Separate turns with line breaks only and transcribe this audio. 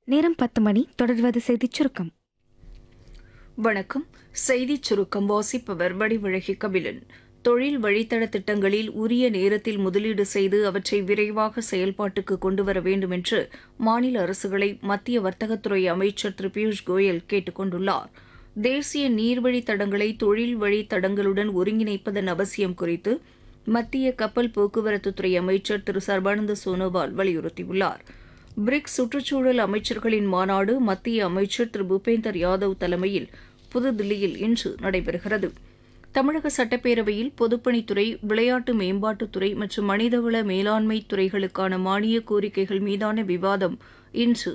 நேரம் பத்து மணி தொடர்வது செய்திச் சுருக்கம்
வணக்கம் செய்திச் சுருக்கம் வாசிப்பவர் வடிவழகி கபிலன் தொழில் வழித்தட திட்டங்களில் உரிய நேரத்தில் முதலீடு செய்து அவற்றை விரைவாக செயல்பாட்டுக்கு கொண்டுவர வேண்டும் என்று மாநில அரசுகளை மத்திய வர்த்தகத்துறை அமைச்சர் திரு பியூஷ் கோயல் கேட்டுக் கொண்டுள்ளார் தேசிய நீர்வழித் தடங்களை தொழில் வழித் தடங்களுடன் ஒருங்கிணைப்பதன் அவசியம் குறித்து மத்திய கப்பல் போக்குவரத்துத்துறை அமைச்சர் திரு சர்பானந்த சோனோவால் வலியுறுத்தியுள்ளார் பிரிக்ஸ் சுற்றுச்சூழல் அமைச்சர்களின் மாநாடு மத்திய அமைச்சர் திரு பூபேந்தர் யாதவ் தலைமையில் புதுதில்லியில் இன்று நடைபெறுகிறது தமிழக சட்டப்பேரவையில் பொதுப்பணித்துறை விளையாட்டு மேம்பாட்டுத்துறை மற்றும் மனிதவள மேலாண்மை துறைகளுக்கான மானிய கோரிக்கைகள் மீதான விவாதம் இன்று